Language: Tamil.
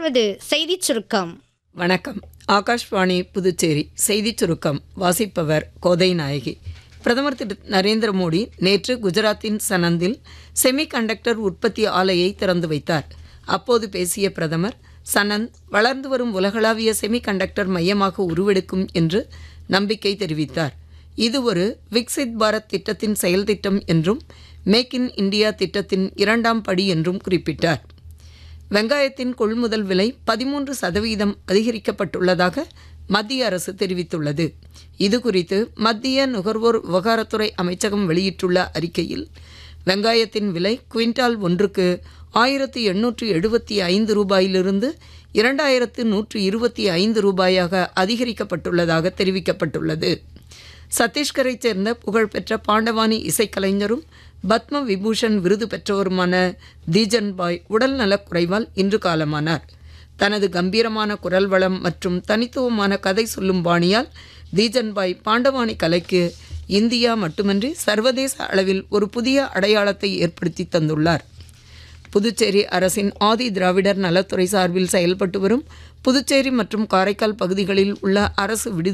தொடர்வது செய்திச் சுருக்கம் வணக்கம் ஆகாஷ்வாணி புதுச்சேரி செய்திச் சுருக்கம் வாசிப்பவர் கோதை நாயகி பிரதமர் திரு நரேந்திர மோடி நேற்று குஜராத்தின் சனந்தில் செமி கண்டக்டர் உற்பத்தி ஆலையை திறந்து வைத்தார் அப்போது பேசிய பிரதமர் சனந்த் வளர்ந்து வரும் உலகளாவிய செமி கண்டக்டர் மையமாக உருவெடுக்கும் என்று நம்பிக்கை தெரிவித்தார் இது ஒரு விக்சித் பாரத் திட்டத்தின் செயல் திட்டம் என்றும் மேக் இன் இந்தியா திட்டத்தின் இரண்டாம் படி என்றும் குறிப்பிட்டார் வெங்காயத்தின் கொள்முதல் விலை பதிமூன்று சதவீதம் அதிகரிக்கப்பட்டுள்ளதாக மத்திய அரசு தெரிவித்துள்ளது இது குறித்து மத்திய நுகர்வோர் விவகாரத்துறை அமைச்சகம் வெளியிட்டுள்ள அறிக்கையில் வெங்காயத்தின் விலை குவிண்டால் ஒன்றுக்கு ஆயிரத்தி எண்ணூற்று எழுபத்தி ஐந்து ரூபாயிலிருந்து இரண்டாயிரத்து நூற்று இருபத்தி ஐந்து ரூபாயாக அதிகரிக்கப்பட்டுள்ளதாக தெரிவிக்கப்பட்டுள்ளது சத்தீஸ்கரைச் சேர்ந்த புகழ்பெற்ற பாண்டவானி இசைக்கலைஞரும் பத்ம விபூஷன் விருது பெற்றவருமான தீஜன் பாய் உடல் நலக்குறைவால் இன்று காலமானார் தனது கம்பீரமான குரல் வளம் மற்றும் தனித்துவமான கதை சொல்லும் பாணியால் தீஜன்பாய் பாண்டவானி கலைக்கு இந்தியா மட்டுமின்றி சர்வதேச அளவில் ஒரு புதிய அடையாளத்தை ஏற்படுத்தி தந்துள்ளார் புதுச்சேரி அரசின் ஆதி திராவிடர் நலத்துறை சார்பில் செயல்பட்டு வரும் புதுச்சேரி மற்றும் காரைக்கால் பகுதிகளில் உள்ள அரசு விடுதி